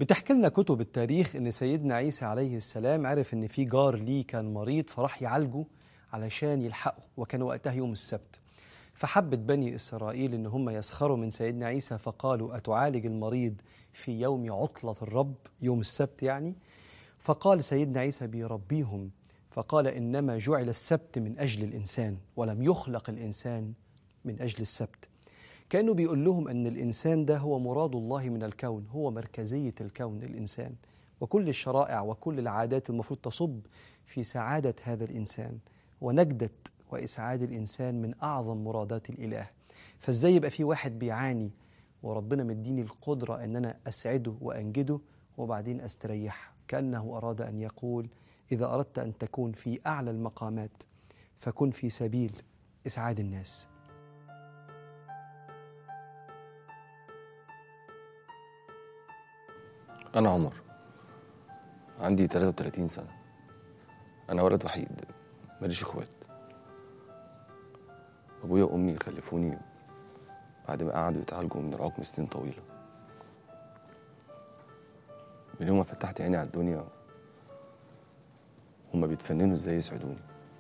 بتحكي لنا كتب التاريخ ان سيدنا عيسى عليه السلام عرف ان في جار ليه كان مريض فراح يعالجه علشان يلحقه وكان وقتها يوم السبت فحبت بني اسرائيل ان هم يسخروا من سيدنا عيسى فقالوا اتعالج المريض في يوم عطله الرب يوم السبت يعني فقال سيدنا عيسى بيربيهم فقال انما جعل السبت من اجل الانسان ولم يخلق الانسان من اجل السبت كانه بيقول لهم ان الانسان ده هو مراد الله من الكون هو مركزيه الكون الانسان وكل الشرائع وكل العادات المفروض تصب في سعاده هذا الانسان ونجده واسعاد الانسان من اعظم مرادات الاله فازاي يبقى في واحد بيعاني وربنا مديني القدره ان انا اسعده وانجده وبعدين استريح كانه اراد ان يقول اذا اردت ان تكون في اعلى المقامات فكن في سبيل اسعاد الناس أنا عمر عندي 33 سنة أنا ولد وحيد ماليش إخوات أبويا وأمي خلفوني بعد ما قعدوا يتعالجوا من العقم سنين طويلة من يوم ما فتحت عيني على الدنيا هما بيتفننوا ازاي يسعدوني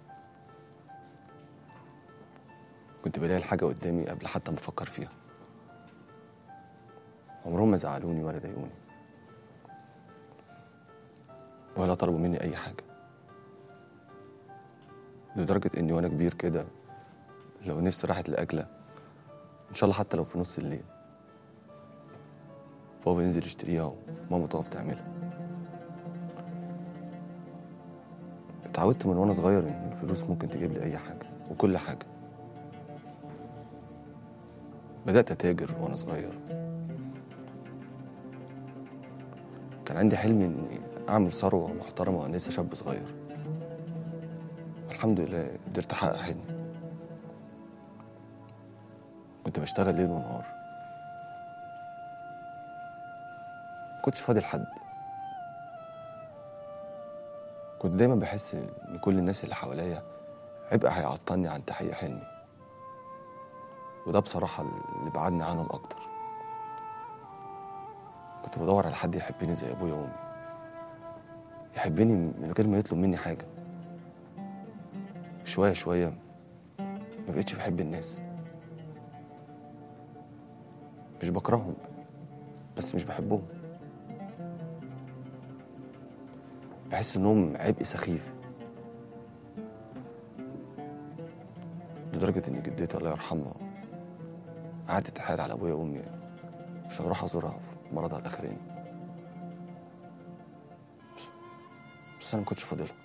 كنت بلاقي الحاجة قدامي قبل حتى ما أفكر فيها عمرهم ما زعلوني ولا ضايقوني ولا طلبوا مني أي حاجة لدرجة إني وأنا كبير كده لو نفسي راحت لأكلة إن شاء الله حتى لو في نص الليل بابا ينزل يشتريها وماما تقف تعملها اتعودت من وأنا صغير إن الفلوس ممكن تجيب لي أي حاجة وكل حاجة بدأت أتاجر وأنا صغير كان عندي حلم إني أعمل ثروة محترمة وأنا لسه شاب صغير الحمد لله قدرت أحقق حلمي كنت بشتغل ليل ونهار كنتش فاضي لحد كنت دايما بحس ان كل الناس اللي حواليا عبء هيعطلني عن تحقيق حلمي وده بصراحة اللي بعدني عنهم أكتر كنت بدور على حد يحبني زي أبويا وأمي يحبني من غير ما يطلب مني حاجة شوية شوية ما بقتش بحب الناس مش بكرههم بس مش بحبهم بحس انهم عبء سخيف لدرجة ان جدتي الله يرحمها قعدت تحايل على ابويا وامي عشان اروح ازورها في مرضها الاخراني بس, بس انا ما كنتش فاضلها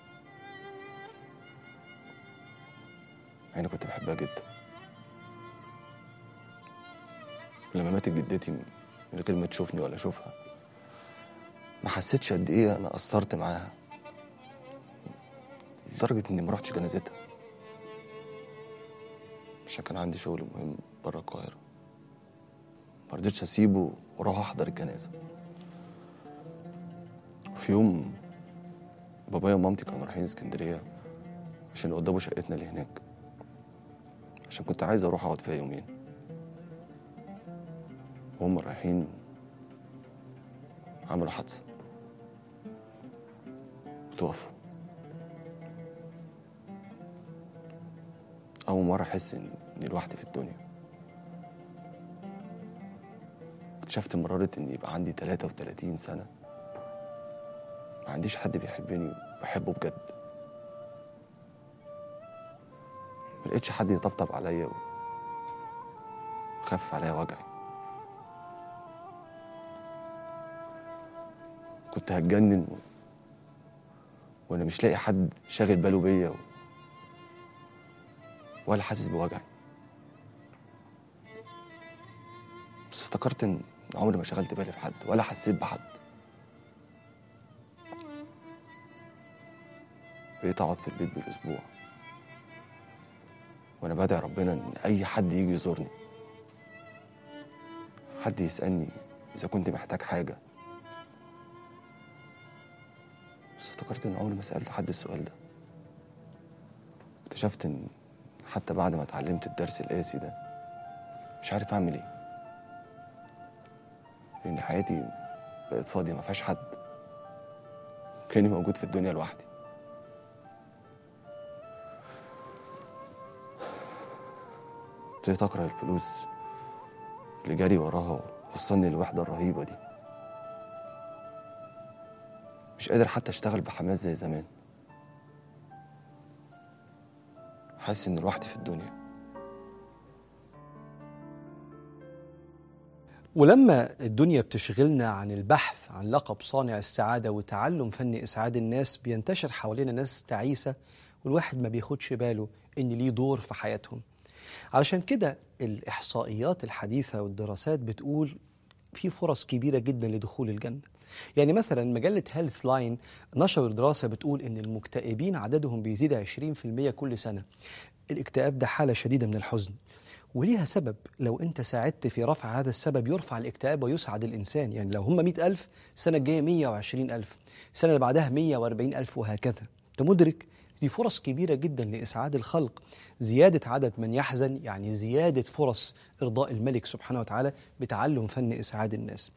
يعني كنت بحبها جدا لما ماتت جدتي من غير ما تشوفني ولا اشوفها ما حسيتش قد ايه انا قصرت معاها لدرجه اني ما رحتش جنازتها عشان كان عندي شغل مهم بره القاهره ما رضيتش اسيبه واروح احضر الجنازه في يوم بابايا ومامتي كانوا رايحين اسكندريه عشان يوضبوا شقتنا اللي هناك عشان كنت عايز اروح اقعد فيها يومين وهم رايحين عملوا حادثة وتوفوا أول مرة أحس إن- إني لوحدي في الدنيا اكتشفت مرارة إن يبقى عندي 33 سنة ما عنديش حد بيحبني وبحبه بجد ما لقيتش حد يطبطب عليا وخفف عليا وجعي كنت هتجنن و... وانا مش لاقي حد شاغل باله بيا و... ولا حاسس بوجعي بس افتكرت ان عمري ما شغلت بالي في حد ولا حسيت بحد بقيت اقعد في البيت بالاسبوع وانا بدعي ربنا ان اي حد يجي يزورني حد يسالني اذا كنت محتاج حاجه بس افتكرت ان عمري ما سالت حد السؤال ده اكتشفت ان حتى بعد ما اتعلمت الدرس القاسي ده مش عارف اعمل ايه لان حياتي بقت فاضية ما فيهاش حد كأني موجود في الدنيا لوحدي ابتديت أكره الفلوس اللي جاري وراها وصلني للوحدة الرهيبة دي مش قادر حتى أشتغل بحماس زي زمان حاسس إني لوحدي في الدنيا ولما الدنيا بتشغلنا عن البحث عن لقب صانع السعادة وتعلم فن إسعاد الناس بينتشر حوالينا ناس تعيسة والواحد ما بياخدش باله إن ليه دور في حياتهم علشان كده الإحصائيات الحديثة والدراسات بتقول في فرص كبيرة جدا لدخول الجنة يعني مثلا مجلة هيلث لاين نشروا دراسة بتقول إن المكتئبين عددهم بيزيد 20% كل سنة الاكتئاب ده حالة شديدة من الحزن وليها سبب لو أنت ساعدت في رفع هذا السبب يرفع الاكتئاب ويسعد الإنسان يعني لو هم 100 ألف السنة الجاية 120 ألف السنة اللي بعدها 140 ألف وهكذا أنت مدرك دي فرص كبيرة جدا لإسعاد الخلق زيادة عدد من يحزن يعني زيادة فرص إرضاء الملك سبحانه وتعالى بتعلم فن إسعاد الناس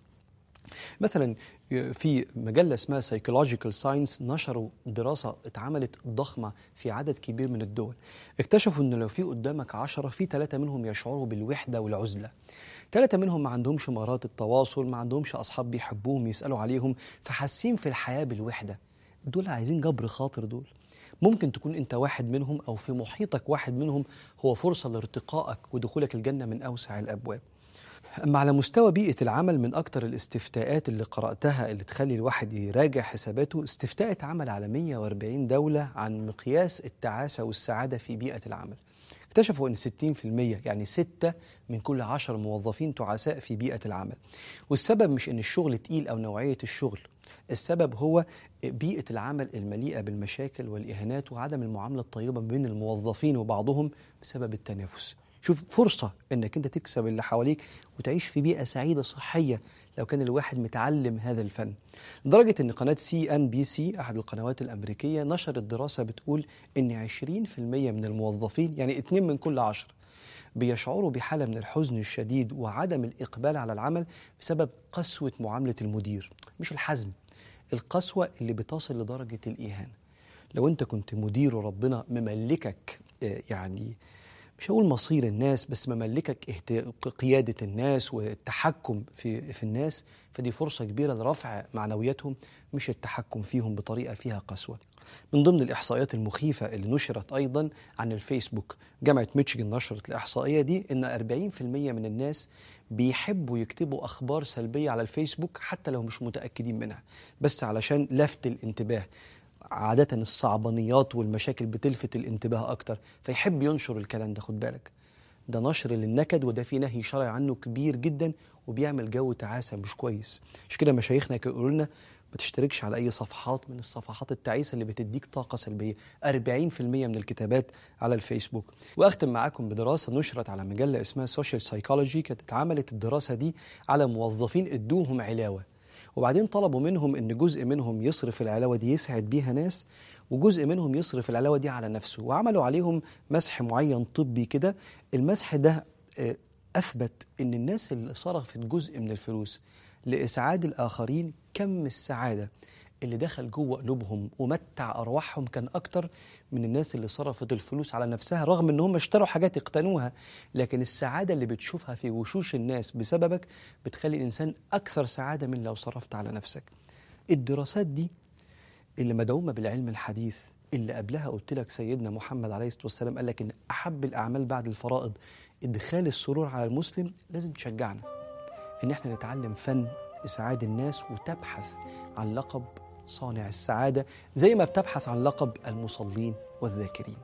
مثلا في مجلة اسمها Psychological Science نشروا دراسة اتعملت ضخمة في عدد كبير من الدول اكتشفوا ان لو في قدامك عشرة في ثلاثة منهم يشعروا بالوحدة والعزلة ثلاثة منهم ما عندهمش مهارات التواصل ما عندهمش أصحاب بيحبوهم يسألوا عليهم فحاسين في الحياة بالوحدة دول عايزين جبر خاطر دول ممكن تكون انت واحد منهم او في محيطك واحد منهم هو فرصه لارتقائك ودخولك الجنه من اوسع الابواب أما على مستوى بيئة العمل من أكتر الاستفتاءات اللي قرأتها اللي تخلي الواحد يراجع حساباته استفتاء اتعمل على 140 دولة عن مقياس التعاسة والسعادة في بيئة العمل اكتشفوا أن 60% يعني 6 من كل 10 موظفين تعساء في بيئة العمل والسبب مش أن الشغل تقيل أو نوعية الشغل السبب هو بيئة العمل المليئة بالمشاكل والإهانات وعدم المعاملة الطيبة بين الموظفين وبعضهم بسبب التنافس شوف فرصة انك انت تكسب اللي حواليك وتعيش في بيئة سعيدة صحية لو كان الواحد متعلم هذا الفن لدرجة ان قناة سي ان بي سي احد القنوات الامريكية نشرت دراسة بتقول ان 20% من الموظفين يعني 2 من كل 10 بيشعروا بحالة من الحزن الشديد وعدم الإقبال على العمل بسبب قسوة معاملة المدير مش الحزم القسوة اللي بتصل لدرجة الإهانة لو أنت كنت مدير وربنا مملكك آه، يعني مش هقول مصير الناس بس مملكك اهت- قيادة الناس والتحكم في في الناس فدي فرصة كبيرة لرفع معنوياتهم مش التحكم فيهم بطريقة فيها قسوة من ضمن الإحصائيات المخيفة اللي نشرت أيضا عن الفيسبوك جامعة ميتشيغن نشرت الإحصائية دي إن 40% من الناس بيحبوا يكتبوا أخبار سلبية على الفيسبوك حتى لو مش متأكدين منها بس علشان لفت الانتباه عادة الصعبانيات والمشاكل بتلفت الانتباه أكتر فيحب ينشر الكلام ده خد بالك ده نشر للنكد وده في نهي شرعي عنه كبير جدا وبيعمل جو تعاسة مش كويس مش كده مشايخنا كانوا يقولوا لنا ما تشتركش على أي صفحات من الصفحات التعيسة اللي بتديك طاقة سلبية 40% من الكتابات على الفيسبوك وأختم معاكم بدراسة نشرت على مجلة اسمها سوشيال سايكولوجي كانت اتعملت الدراسة دي على موظفين ادوهم علاوة وبعدين طلبوا منهم ان جزء منهم يصرف العلاوه دي يسعد بيها ناس وجزء منهم يصرف العلاوه دي على نفسه وعملوا عليهم مسح معين طبي كده المسح ده آه، اثبت ان الناس اللي صرفت جزء من الفلوس لاسعاد الاخرين كم السعاده اللي دخل جوه قلوبهم ومتع ارواحهم كان اكتر من الناس اللي صرفت الفلوس على نفسها رغم ان هم اشتروا حاجات اقتنوها لكن السعاده اللي بتشوفها في وشوش الناس بسببك بتخلي الانسان اكثر سعاده من لو صرفت على نفسك الدراسات دي اللي مدعومه بالعلم الحديث اللي قبلها قلت لك سيدنا محمد عليه الصلاه والسلام قال لك ان احب الاعمال بعد الفرائض ادخال السرور على المسلم لازم تشجعنا ان احنا نتعلم فن اسعاد الناس وتبحث عن لقب صانع السعاده زي ما بتبحث عن لقب المصلين والذاكرين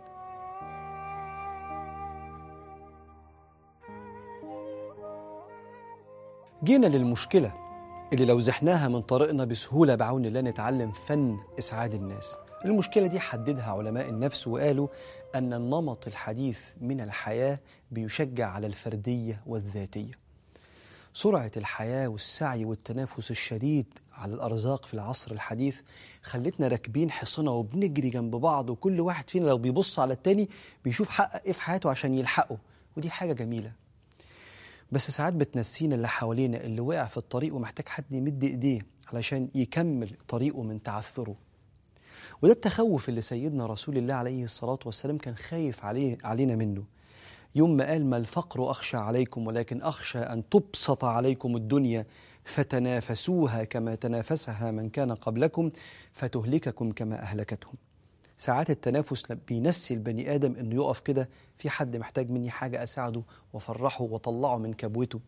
جينا للمشكله اللي لو زحناها من طريقنا بسهوله بعون الله نتعلم فن اسعاد الناس المشكله دي حددها علماء النفس وقالوا ان النمط الحديث من الحياه بيشجع على الفرديه والذاتيه سرعة الحياة والسعي والتنافس الشديد على الأرزاق في العصر الحديث خلتنا راكبين حصنة وبنجري جنب بعض وكل واحد فينا لو بيبص على التاني بيشوف حقق إيه في حياته عشان يلحقه ودي حاجة جميلة بس ساعات بتنسينا اللي حوالينا اللي وقع في الطريق ومحتاج حد يمد إيديه علشان يكمل طريقه من تعثره وده التخوف اللي سيدنا رسول الله عليه الصلاة والسلام كان خايف عليه علينا منه يوم ما قال ما الفقر أخشى عليكم ولكن أخشى أن تبسط عليكم الدنيا فتنافسوها كما تنافسها من كان قبلكم فتهلككم كما أهلكتهم ساعات التنافس بينسي البني آدم إنه يقف كده في حد محتاج مني حاجة أساعده وأفرحه وأطلعه من كبوته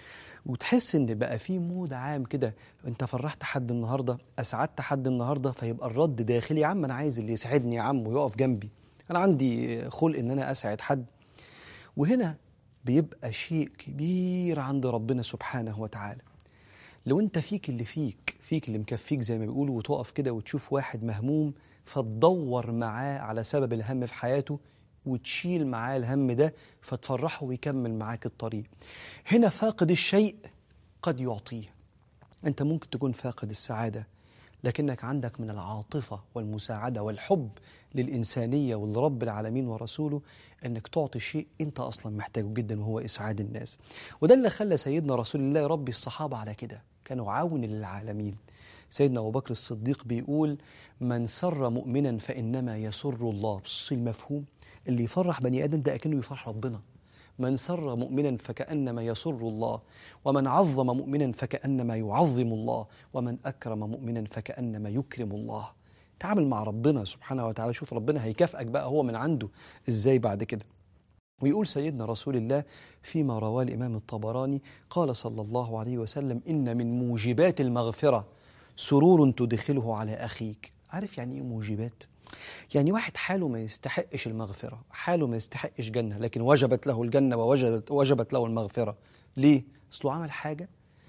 وتحس ان بقى في مود عام كده انت فرحت حد النهارده اسعدت حد النهارده فيبقى الرد داخلي يا عم انا عايز اللي يسعدني يا عم ويقف جنبي انا عندي خلق ان انا اسعد حد وهنا بيبقى شيء كبير عند ربنا سبحانه وتعالى لو انت فيك اللي فيك فيك اللي مكفيك زي ما بيقولوا وتقف كده وتشوف واحد مهموم فتدور معاه على سبب الهم في حياته وتشيل معاه الهم ده فتفرحه ويكمل معاك الطريق هنا فاقد الشيء قد يعطيه انت ممكن تكون فاقد السعاده لكنك عندك من العاطفه والمساعده والحب للانسانيه ولرب العالمين ورسوله انك تعطي شيء انت اصلا محتاجه جدا وهو اسعاد الناس وده اللي خلى سيدنا رسول الله يربي الصحابه على كده كانوا عون للعالمين سيدنا ابو بكر الصديق بيقول من سر مؤمنا فانما يسر الله بص المفهوم اللي يفرح بني ادم ده اكنه يفرح ربنا من سر مؤمنا فكانما يسر الله ومن عظم مؤمنا فكانما يعظم الله ومن اكرم مؤمنا فكانما يكرم الله تعامل مع ربنا سبحانه وتعالى شوف ربنا هيكافئك بقى هو من عنده ازاي بعد كده ويقول سيدنا رسول الله فيما رواه الامام الطبراني قال صلى الله عليه وسلم ان من موجبات المغفره سرور تدخله على اخيك عارف يعني ايه موجبات يعني واحد حاله ما يستحقش المغفرة حاله ما يستحقش جنة لكن وجبت له الجنة ووجبت وجبت له المغفرة ليه؟ أصله عمل حاجة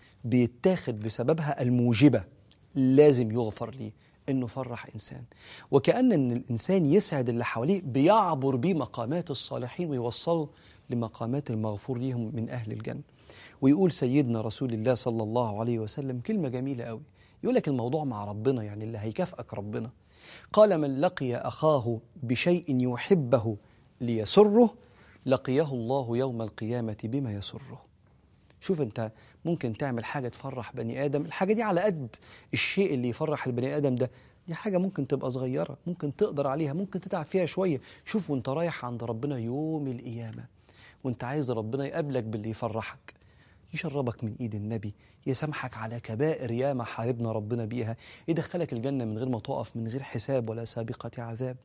بيتاخد بسببها الموجبة لازم يغفر ليه انه فرح انسان وكأن ان الانسان يسعد اللي حواليه بيعبر بيه مقامات الصالحين ويوصله لمقامات المغفور ليهم من اهل الجنه ويقول سيدنا رسول الله صلى الله عليه وسلم كلمه جميله قوي يقول لك الموضوع مع ربنا يعني اللي هيكافئك ربنا قال من لقي اخاه بشيء يحبه ليسره لقيه الله يوم القيامه بما يسره شوف انت ممكن تعمل حاجه تفرح بني ادم الحاجه دي على قد الشيء اللي يفرح البني ادم ده دي حاجه ممكن تبقى صغيره ممكن تقدر عليها ممكن تتعب فيها شويه شوف وانت رايح عند ربنا يوم القيامه وانت عايز ربنا يقابلك باللي يفرحك يشربك من ايد النبي يسامحك على كبائر ياما حاربنا ربنا بيها يدخلك الجنه من غير ما تقف من غير حساب ولا سابقه عذاب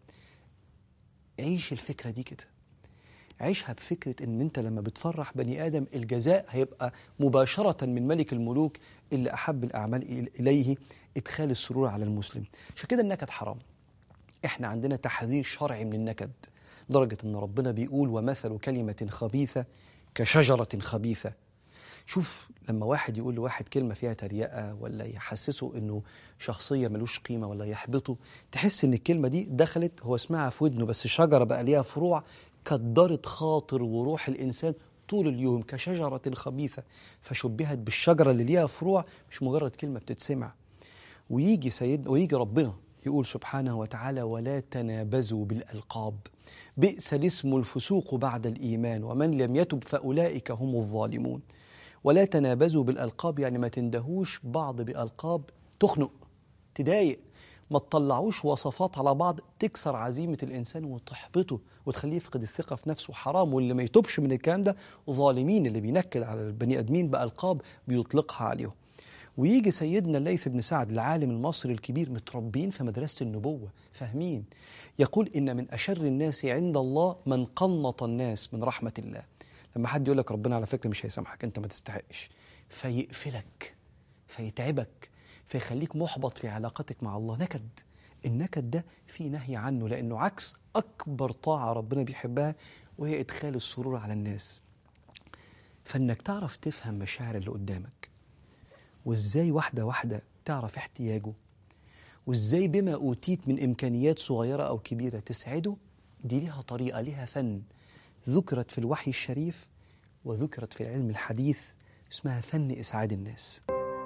عيش الفكره دي كده عيشها بفكرة إن أنت لما بتفرح بني آدم الجزاء هيبقى مباشرة من ملك الملوك اللي أحب الأعمال إليه إدخال السرور على المسلم عشان كده النكد حرام إحنا عندنا تحذير شرعي من النكد لدرجة إن ربنا بيقول ومثل كلمة خبيثة كشجرة خبيثة شوف لما واحد يقول لواحد كلمة فيها تريقة ولا يحسسه إنه شخصية ملوش قيمة ولا يحبطه تحس إن الكلمة دي دخلت هو سمعها في ودنه بس شجرة بقى ليها فروع كدرت خاطر وروح الإنسان طول اليوم كشجرة خبيثة فشبهت بالشجرة اللي ليها فروع مش مجرد كلمة بتتسمع ويجي سيد ويجي ربنا يقول سبحانه وتعالى ولا تنابزوا بالألقاب بئس الاسم الفسوق بعد الإيمان ومن لم يتب فأولئك هم الظالمون ولا تنابزوا بالألقاب يعني ما تندهوش بعض بألقاب تخنق تضايق ما تطلعوش وصفات على بعض تكسر عزيمة الإنسان وتحبطه وتخليه يفقد الثقة في نفسه حرام واللي ما يتوبش من الكلام ده ظالمين اللي بينكد على البني آدمين بألقاب بيطلقها عليهم ويجي سيدنا الليث بن سعد العالم المصري الكبير متربين في مدرسة النبوة فاهمين يقول إن من أشر الناس عند الله من قنط الناس من رحمة الله لما حد يقول لك ربنا على فكرة مش هيسامحك أنت ما تستحقش فيقفلك فيتعبك فيخليك محبط في علاقتك مع الله نكد النكد ده في نهي عنه لأنه عكس أكبر طاعة ربنا بيحبها وهي إدخال السرور على الناس فإنك تعرف تفهم مشاعر اللي قدامك وإزاي واحدة واحدة تعرف احتياجه وإزاي بما أوتيت من إمكانيات صغيرة أو كبيرة تسعده دي ليها طريقة ليها فن ذكرت في الوحي الشريف وذكرت في العلم الحديث اسمها فن إسعاد الناس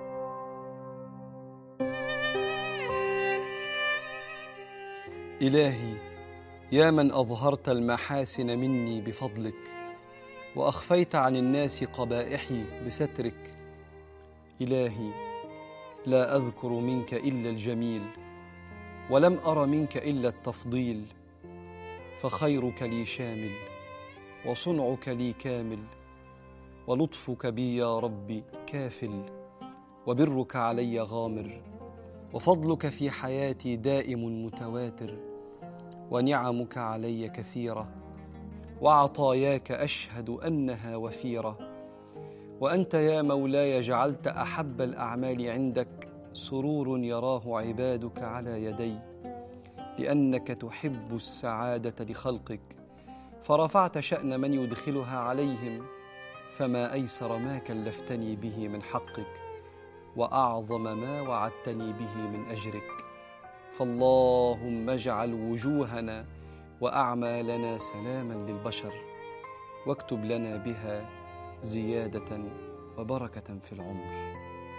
إلهي يا من أظهرت المحاسن مني بفضلك وأخفيت عن الناس قبائحي بسترك إلهي لا اذكر منك الا الجميل ولم ار منك الا التفضيل فخيرك لي شامل وصنعك لي كامل ولطفك بي يا ربي كافل وبرك علي غامر وفضلك في حياتي دائم متواتر ونعمك علي كثيره وعطاياك اشهد انها وفيره وانت يا مولاي جعلت احب الاعمال عندك سرور يراه عبادك على يدي لانك تحب السعاده لخلقك فرفعت شان من يدخلها عليهم فما ايسر ما كلفتني به من حقك واعظم ما وعدتني به من اجرك فاللهم اجعل وجوهنا واعمالنا سلاما للبشر واكتب لنا بها زياده وبركه في العمر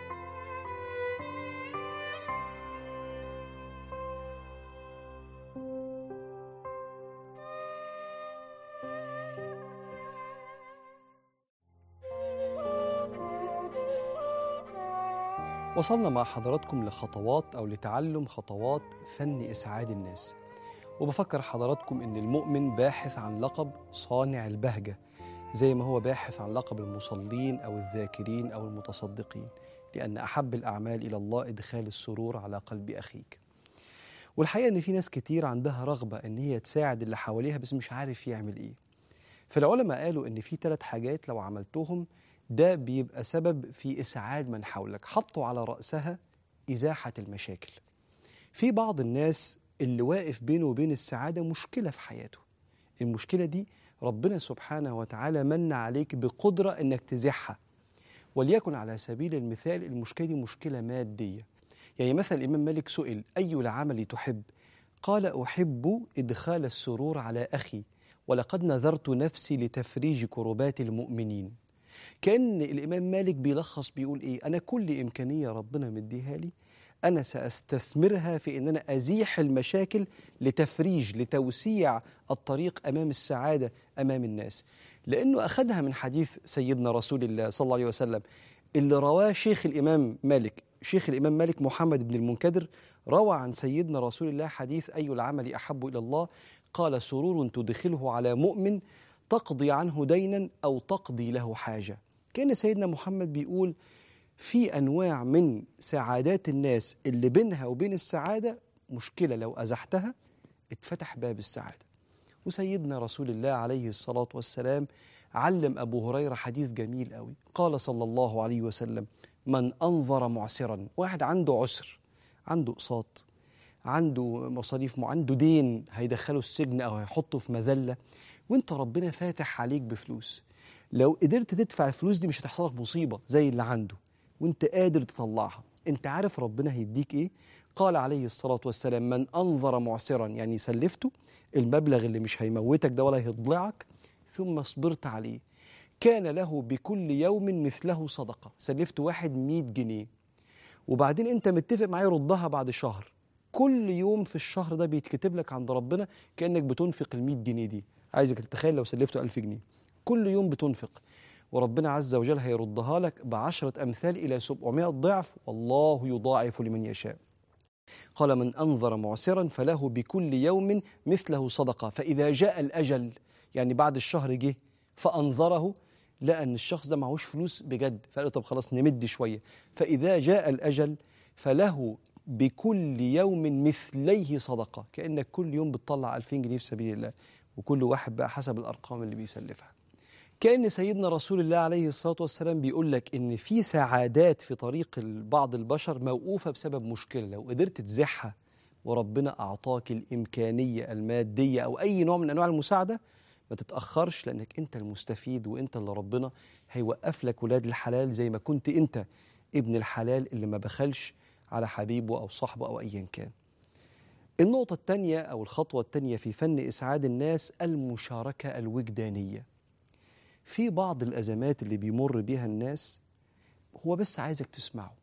وصلنا مع حضراتكم لخطوات أو لتعلم خطوات فن إسعاد الناس وبفكر حضراتكم إن المؤمن باحث عن لقب صانع البهجة زي ما هو باحث عن لقب المصلين أو الذاكرين أو المتصدقين لأن أحب الأعمال إلى الله إدخال السرور على قلب أخيك والحقيقة إن في ناس كتير عندها رغبة إن هي تساعد اللي حواليها بس مش عارف يعمل إيه فالعلماء قالوا إن في ثلاث حاجات لو عملتهم ده بيبقى سبب في إسعاد من حولك حطوا على رأسها إزاحة المشاكل في بعض الناس اللي واقف بينه وبين السعادة مشكلة في حياته المشكلة دي ربنا سبحانه وتعالى من عليك بقدرة إنك تزحها وليكن على سبيل المثال المشكلة دي مشكلة مادية يعني مثلا الإمام مالك سئل أي العمل تحب قال أحب إدخال السرور على أخي ولقد نذرت نفسي لتفريج كربات المؤمنين كأن الإمام مالك بيلخص بيقول إيه أنا كل إمكانية ربنا مديها لي أنا سأستثمرها في أن أنا أزيح المشاكل لتفريج لتوسيع الطريق أمام السعادة أمام الناس لأنه أخذها من حديث سيدنا رسول الله صلى الله عليه وسلم اللي رواه شيخ الإمام مالك شيخ الإمام مالك محمد بن المنكدر روى عن سيدنا رسول الله حديث أي العمل أحب إلى الله قال سرور تدخله على مؤمن تقضي عنه دينا أو تقضي له حاجة كان سيدنا محمد بيقول في أنواع من سعادات الناس اللي بينها وبين السعادة مشكلة لو أزحتها اتفتح باب السعادة وسيدنا رسول الله عليه الصلاة والسلام علم أبو هريرة حديث جميل قوي قال صلى الله عليه وسلم من أنظر معسرا واحد عنده عسر عنده أقساط عنده مصاريف عنده دين هيدخله السجن أو هيحطه في مذلة وانت ربنا فاتح عليك بفلوس لو قدرت تدفع الفلوس دي مش هتحصل لك مصيبة زي اللي عنده وانت قادر تطلعها انت عارف ربنا هيديك ايه قال عليه الصلاة والسلام من أنظر معسرا يعني سلفته المبلغ اللي مش هيموتك ده ولا هيضلعك ثم صبرت عليه كان له بكل يوم مثله صدقة سلفت واحد مئة جنيه وبعدين انت متفق معاه يردها بعد شهر كل يوم في الشهر ده بيتكتب لك عند ربنا كأنك بتنفق المئة جنيه دي عايزك تتخيل لو سلفته ألف جنيه كل يوم بتنفق وربنا عز وجل هيردها لك بعشرة أمثال إلى سبعمائة ضعف والله يضاعف لمن يشاء قال من أنظر معسرا فله بكل يوم مثله صدقة فإذا جاء الأجل يعني بعد الشهر جه فأنظره لقى أن الشخص ده معهوش فلوس بجد فقال طب خلاص نمد شوية فإذا جاء الأجل فله بكل يوم مثليه صدقة كأنك كل يوم بتطلع ألفين جنيه في سبيل الله وكل واحد بقى حسب الأرقام اللي بيسلفها كأن سيدنا رسول الله عليه الصلاة والسلام بيقول لك إن في سعادات في طريق بعض البشر موقوفة بسبب مشكلة لو قدرت تزحها وربنا أعطاك الإمكانية المادية أو أي نوع من أنواع المساعدة ما تتأخرش لأنك أنت المستفيد وأنت اللي ربنا هيوقف لك ولاد الحلال زي ما كنت أنت ابن الحلال اللي ما بخلش على حبيبه أو صاحبه أو أيا كان النقطة الثانية أو الخطوة الثانية في فن إسعاد الناس المشاركة الوجدانية في بعض الأزمات اللي بيمر بيها الناس هو بس عايزك تسمعه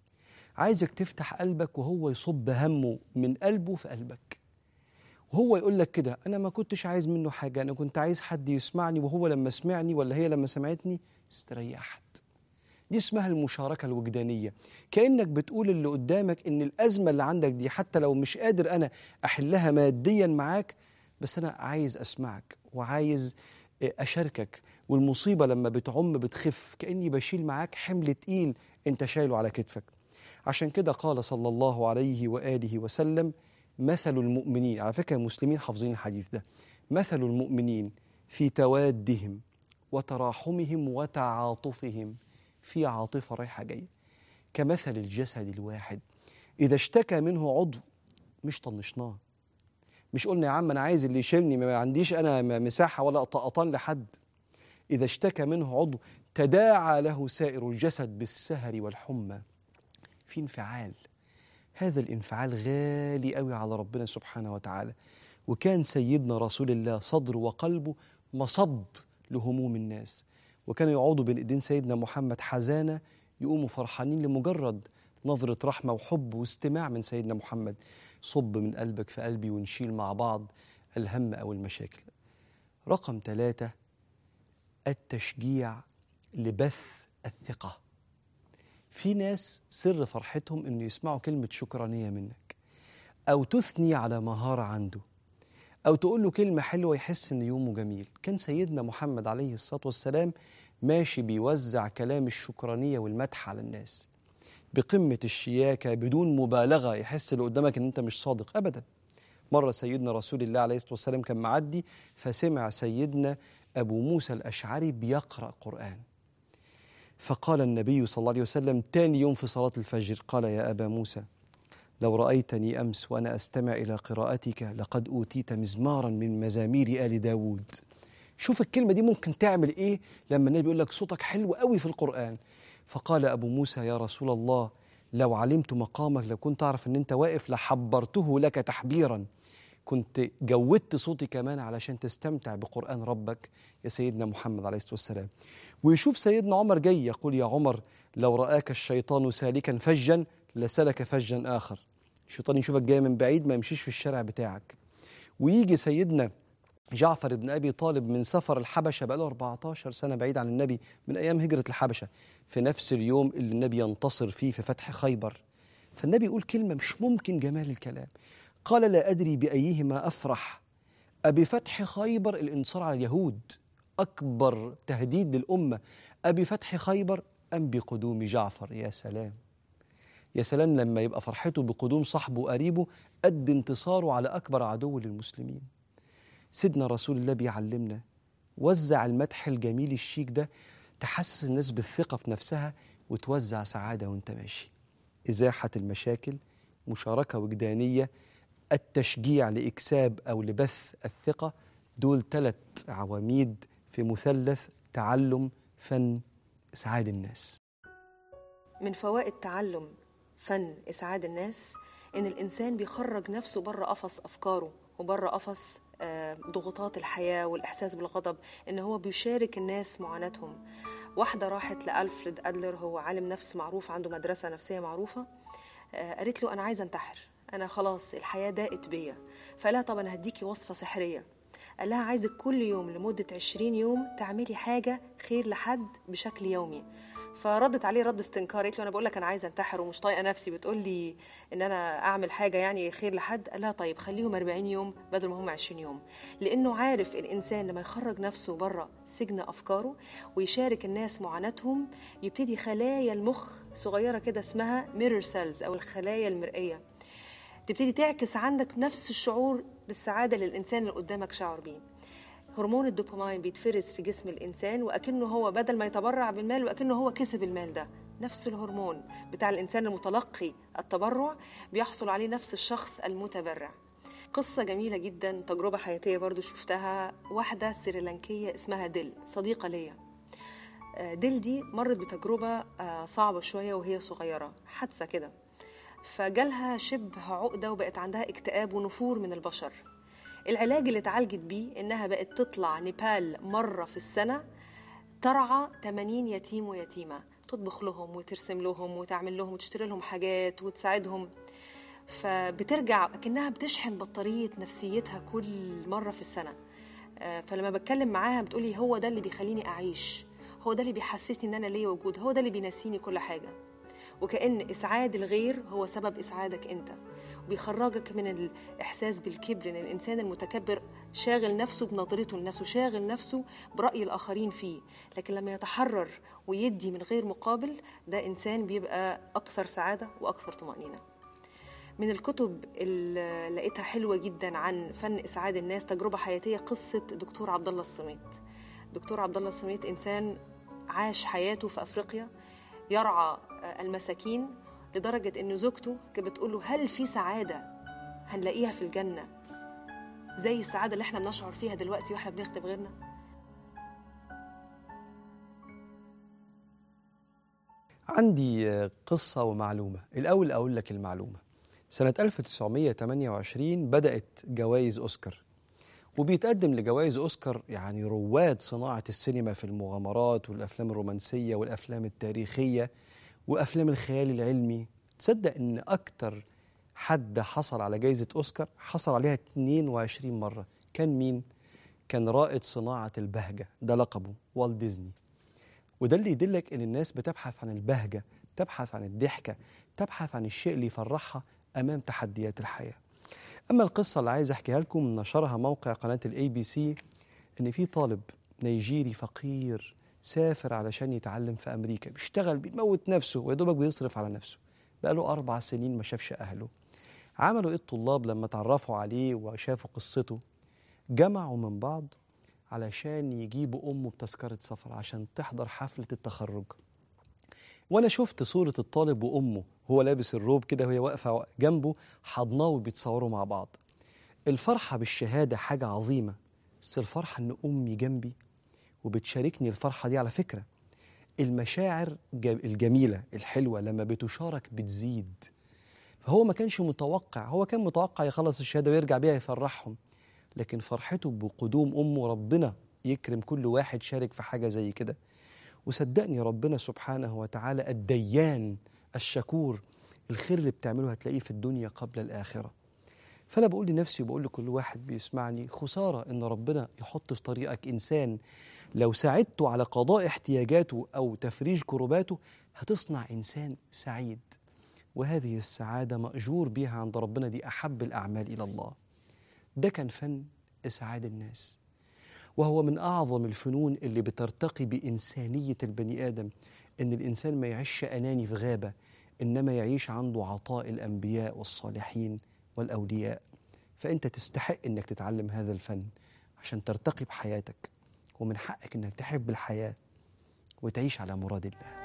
عايزك تفتح قلبك وهو يصب همه من قلبه في قلبك وهو يقول لك كده أنا ما كنتش عايز منه حاجة أنا كنت عايز حد يسمعني وهو لما سمعني ولا هي لما سمعتني استريحت دي اسمها المشاركة الوجدانية كأنك بتقول اللي قدامك إن الأزمة اللي عندك دي حتى لو مش قادر أنا أحلها ماديا معاك بس أنا عايز أسمعك وعايز أشاركك والمصيبة لما بتعم بتخف كأني بشيل معاك حمل تقيل أنت شايله على كتفك عشان كده قال صلى الله عليه وآله وسلم مثل المؤمنين على فكرة المسلمين حافظين الحديث ده مثل المؤمنين في توادهم وتراحمهم وتعاطفهم في عاطفة رايحة جاية كمثل الجسد الواحد إذا اشتكى منه عضو مش طنشناه مش قلنا يا عم أنا عايز اللي يشيلني ما عنديش أنا مساحة ولا طقطان لحد إذا اشتكى منه عضو تداعى له سائر الجسد بالسهر والحمى في انفعال هذا الانفعال غالي قوي على ربنا سبحانه وتعالى وكان سيدنا رسول الله صدره وقلبه مصب لهموم الناس وكانوا يقعدوا بين ايدين سيدنا محمد حزانه يقوموا فرحانين لمجرد نظرة رحمة وحب واستماع من سيدنا محمد صب من قلبك في قلبي ونشيل مع بعض الهم أو المشاكل رقم ثلاثة التشجيع لبث الثقة في ناس سر فرحتهم انه يسمعوا كلمة شكرانية منك أو تثني على مهارة عنده أو تقول له كلمة حلوة يحس إن يومه جميل كان سيدنا محمد عليه الصلاة والسلام ماشي بيوزع كلام الشكرانية والمدح على الناس بقمة الشياكة بدون مبالغة يحس اللي قدامك إن أنت مش صادق أبدا مرة سيدنا رسول الله عليه الصلاة والسلام كان معدي فسمع سيدنا أبو موسى الأشعري بيقرأ قرآن فقال النبي صلى الله عليه وسلم تاني يوم في صلاة الفجر قال يا أبا موسى لو رأيتني أمس وأنا أستمع إلى قراءتك لقد أوتيت مزمارا من مزامير آل داود شوف الكلمة دي ممكن تعمل إيه لما النبي يقول لك صوتك حلو قوي في القرآن فقال أبو موسى يا رسول الله لو علمت مقامك لو كنت أعرف أن أنت واقف لحبرته لك تحبيرا كنت جودت صوتي كمان علشان تستمتع بقرآن ربك يا سيدنا محمد عليه الصلاة والسلام ويشوف سيدنا عمر جاي يقول يا عمر لو رآك الشيطان سالكا فجا لسلك فجا آخر الشيطان يشوفك جاي من بعيد ما يمشيش في الشارع بتاعك ويجي سيدنا جعفر بن ابي طالب من سفر الحبشه بقاله 14 سنه بعيد عن النبي من ايام هجره الحبشه في نفس اليوم اللي النبي ينتصر فيه في فتح خيبر فالنبي يقول كلمه مش ممكن جمال الكلام قال لا ادري بايهما افرح ابفتح خيبر الانتصار على اليهود اكبر تهديد للامه ابي فتح خيبر ام بقدوم جعفر يا سلام يا سلام لما يبقى فرحته بقدوم صاحبه وقريبه قد انتصاره على اكبر عدو للمسلمين سيدنا رسول الله بيعلمنا وزع المدح الجميل الشيك ده تحسس الناس بالثقة في نفسها وتوزع سعادة وانت ماشي إزاحة المشاكل مشاركة وجدانية التشجيع لإكساب أو لبث الثقة دول ثلاث عواميد في مثلث تعلم فن إسعاد الناس من فوائد تعلم فن إسعاد الناس إن الإنسان بيخرج نفسه بره قفص أفكاره وبره قفص ضغوطات الحياة والإحساس بالغضب إن هو بيشارك الناس معاناتهم واحدة راحت لألفريد أدلر هو عالم نفس معروف عنده مدرسة نفسية معروفة قالت له أنا عايزة أنتحر أنا خلاص الحياة ضاقت بيا فقال لها طب أنا هديكي وصفة سحرية قال لها عايزك كل يوم لمدة 20 يوم تعملي حاجة خير لحد بشكل يومي فردت عليه رد استنكار قالت له انا بقول لك انا عايزه انتحر ومش طايقه نفسي بتقول لي ان انا اعمل حاجه يعني خير لحد قال لها طيب خليهم 40 يوم بدل ما هم 20 يوم لانه عارف الانسان لما يخرج نفسه بره سجن افكاره ويشارك الناس معاناتهم يبتدي خلايا المخ صغيره كده اسمها ميرور سيلز او الخلايا المرئيه تبتدي تعكس عندك نفس الشعور بالسعاده اللي الانسان اللي قدامك شعر بيه هرمون الدوبامين بيتفرز في جسم الانسان واكنه هو بدل ما يتبرع بالمال واكنه هو كسب المال ده نفس الهرمون بتاع الانسان المتلقي التبرع بيحصل عليه نفس الشخص المتبرع قصة جميلة جدا تجربة حياتية برضو شفتها واحدة سريلانكية اسمها ديل صديقة ليا ديل دي مرت بتجربة صعبة شوية وهي صغيرة حادثة كده فجالها شبه عقدة وبقت عندها اكتئاب ونفور من البشر العلاج اللي اتعالجت بيه انها بقت تطلع نيبال مره في السنه ترعى 80 يتيم ويتيمه تطبخ لهم وترسم لهم وتعمل لهم وتشتري لهم حاجات وتساعدهم فبترجع كأنها بتشحن بطارية نفسيتها كل مرة في السنة فلما بتكلم معاها بتقولي هو ده اللي بيخليني أعيش هو ده اللي بيحسسني ان انا ليا وجود هو ده اللي بينسيني كل حاجه وكأن إسعاد الغير هو سبب إسعادك أنت وبيخرجك من الإحساس بالكبر إن الإنسان المتكبر شاغل نفسه بنظرته لنفسه شاغل نفسه برأي الآخرين فيه لكن لما يتحرر ويدي من غير مقابل ده إنسان بيبقى أكثر سعادة وأكثر طمأنينة من الكتب اللي لقيتها حلوة جدا عن فن إسعاد الناس تجربة حياتية قصة دكتور عبد الله الصميت دكتور عبد الله الصميت إنسان عاش حياته في أفريقيا يرعى المساكين لدرجة إن زوجته كانت بتقول له هل في سعادة هنلاقيها في الجنة زي السعادة اللي احنا بنشعر فيها دلوقتي واحنا بنخدم غيرنا عندي قصة ومعلومة الأول أقول لك المعلومة سنة 1928 بدأت جوائز أوسكار وبيتقدم لجوائز أوسكار يعني رواد صناعة السينما في المغامرات والأفلام الرومانسية والأفلام التاريخية وأفلام الخيال العلمي تصدق إن أكتر حد حصل على جائزة أوسكار حصل عليها 22 مرة كان مين؟ كان رائد صناعة البهجة ده لقبه والت ديزني وده اللي يدلك ان الناس بتبحث عن البهجه تبحث عن الضحكه تبحث عن الشيء اللي يفرحها امام تحديات الحياه اما القصه اللي عايز احكيها لكم نشرها موقع قناه الاي بي سي ان في طالب نيجيري فقير سافر علشان يتعلم في امريكا بيشتغل بيموت نفسه ويا دوبك بيصرف على نفسه بقاله اربع سنين ما شافش اهله عملوا ايه الطلاب لما تعرفوا عليه وشافوا قصته جمعوا من بعض علشان يجيبوا امه بتذكره سفر عشان تحضر حفله التخرج وانا شفت صوره الطالب وامه هو لابس الروب كده وهي واقفه جنبه حضناه وبيتصوروا مع بعض الفرحه بالشهاده حاجه عظيمه بس الفرحه ان امي جنبي وبتشاركني الفرحه دي على فكره المشاعر الجميله الحلوه لما بتشارك بتزيد فهو ما كانش متوقع هو كان متوقع يخلص الشهاده ويرجع بيها يفرحهم لكن فرحته بقدوم امه ربنا يكرم كل واحد شارك في حاجه زي كده وصدقني ربنا سبحانه وتعالى الديان الشكور الخير اللي بتعمله هتلاقيه في الدنيا قبل الاخره فانا بقول لنفسي وبقول لكل واحد بيسمعني خساره ان ربنا يحط في طريقك انسان لو ساعدته على قضاء احتياجاته او تفريج كرباته هتصنع انسان سعيد وهذه السعاده ماجور بها عند ربنا دي احب الاعمال الى الله ده كان فن إسعاد الناس وهو من أعظم الفنون اللي بترتقي بإنسانية البني آدم إن الإنسان ما يعيش أناني في غابة إنما يعيش عنده عطاء الأنبياء والصالحين والأولياء فأنت تستحق إنك تتعلم هذا الفن عشان ترتقي بحياتك ومن حقك إنك تحب الحياة وتعيش على مراد الله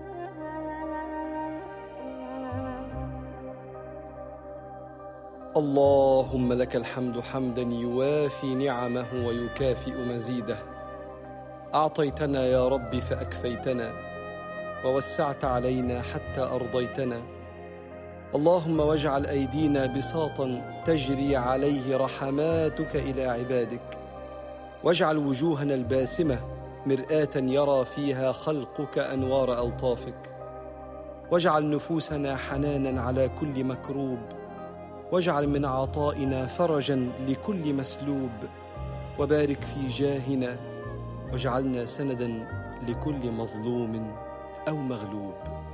اللهم لك الحمد حمدا يوافي نعمه ويكافئ مزيده اعطيتنا يا رب فاكفيتنا ووسعت علينا حتى ارضيتنا اللهم واجعل ايدينا بساطا تجري عليه رحماتك الى عبادك واجعل وجوهنا الباسمه مراه يرى فيها خلقك انوار الطافك واجعل نفوسنا حنانا على كل مكروب واجعل من عطائنا فرجا لكل مسلوب وبارك في جاهنا واجعلنا سندا لكل مظلوم او مغلوب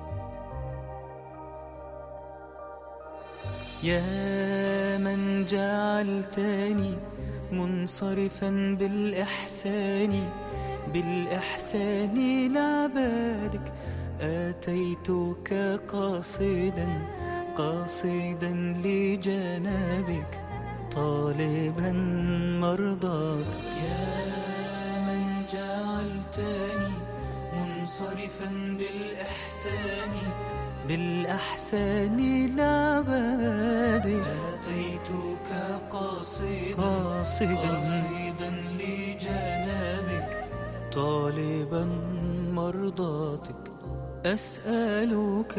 يا من جعلتني منصرفا بالاحسان بالاحسان لعبادك اتيتك قاصدا قاصدا لجنابك طالبا مرضاك يا من جعلتني منصرفا بالإحسان بالأحسان لعبادك أتيتك قاصدا قاصدا, قاصدا لجنابك طالبا مرضاتك أسألك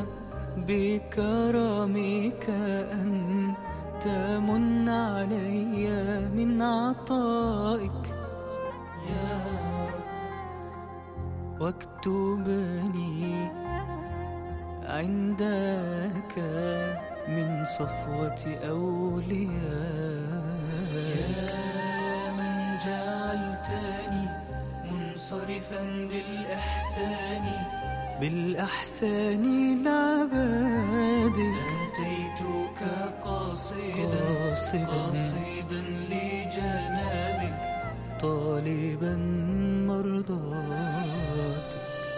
بكرمك أن تمن علي من عطائك يا رب واكتبني عندك من صفوة أولياء يا من جعلتني منصرفا بالإحسان بالأحسان لعبادك أتيتك قاصدا قاصدا لجنابك طالبا مرضاتك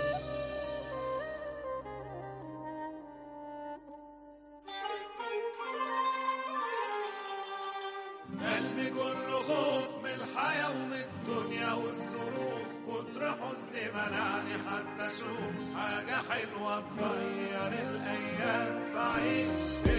قلبي كله خوف من الحياة ومن الدنيا والظروف كتر حزني منعني حتى اشوف حاجة حلوة تغير الايام فعيد